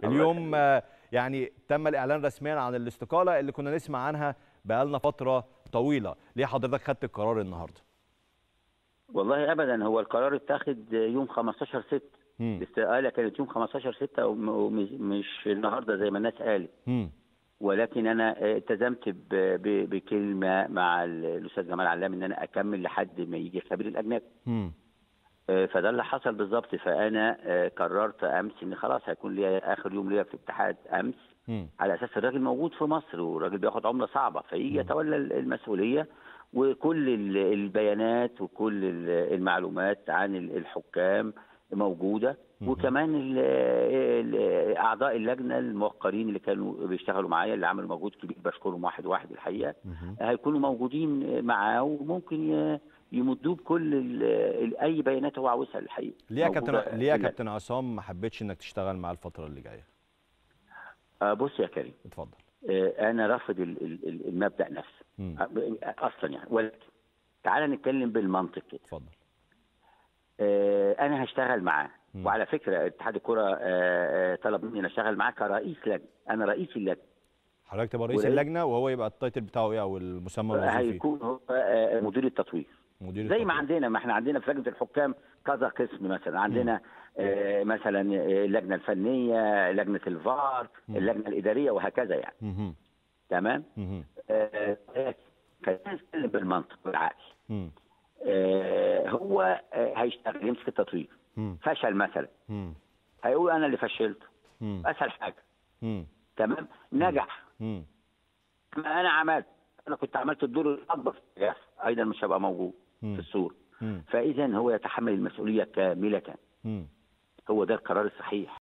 اليوم آه، يعني تم الاعلان رسميا عن الاستقاله اللي كنا نسمع عنها بقالنا فتره طويله ليه حضرتك خدت القرار النهارده والله ابدا هو القرار اتاخد يوم 15 6 مم. الاستقاله كانت يوم 15 6 ومش النهارده زي ما الناس قالت مم. ولكن انا التزمت ب- ب- بكلمه مع الاستاذ جمال علام ان انا اكمل لحد ما يجي الخبير الاجنبي مم. آه، فده اللي حصل بالظبط فانا آه، قررت امس ان خلاص هيكون ليا اخر يوم ليا في الاتحاد امس مم. على اساس الراجل موجود في مصر والراجل بياخد عمله صعبه فيجي يتولى المسؤوليه وكل ال- البيانات وكل ال- المعلومات عن ال- الحكام موجوده وكمان ال- ال- اعضاء اللجنه الموقرين اللي كانوا بيشتغلوا معايا اللي عملوا مجهود كبير بشكرهم واحد واحد الحقيقه مهم. هيكونوا موجودين معاه وممكن ي- يمدوه بكل ال- ال- اي بيانات هو عاوزها الحقيقه ليه يا موجودة كابتن ليه يا في اللجنة. كابتن عصام ما حبيتش انك تشتغل معاه الفتره اللي جايه آه، بص يا كريم اتفضل آه، انا رافض ال- ال- ال- المبدا نفسه مم. آه، اصلا يعني ولكن تعال نتكلم بالمنطق كده اتفضل آه، انا هشتغل معاه مم. وعلى فكره اتحاد الكره آه، آه، طلب مني ان اشتغل معاه كرئيس لجنه انا رئيس اللجنه حضرتك تبقى رئيس ولقيت- اللجنه وهو يبقى التايتل بتاعه ايه او المسمى الوظيفي هيكون هو آه، مدير التطوير مدير زي ما التطوير. عندنا ما احنا عندنا في لجنه الحكام كذا قسم مثلا عندنا آه، مثلا آه، اللجنه الفنيه لجنه الفار اللجنه الاداريه وهكذا يعني مهم. تمام مهم. آه، خلينا نتكلم بالمنطق والعقل مم. آه، هو آه، هيشتغل يمسك التطوير مم. فشل مثلا مم. هيقول انا اللي فشلته مم. اسهل حاجه مم. تمام نجح مم. ما انا عملت انا كنت عملت الدور الاكبر في النجاح ايضا مش هبقى موجود مم. في الصوره مم. فاذا هو يتحمل المسؤوليه كامله مم. هو ده القرار الصحيح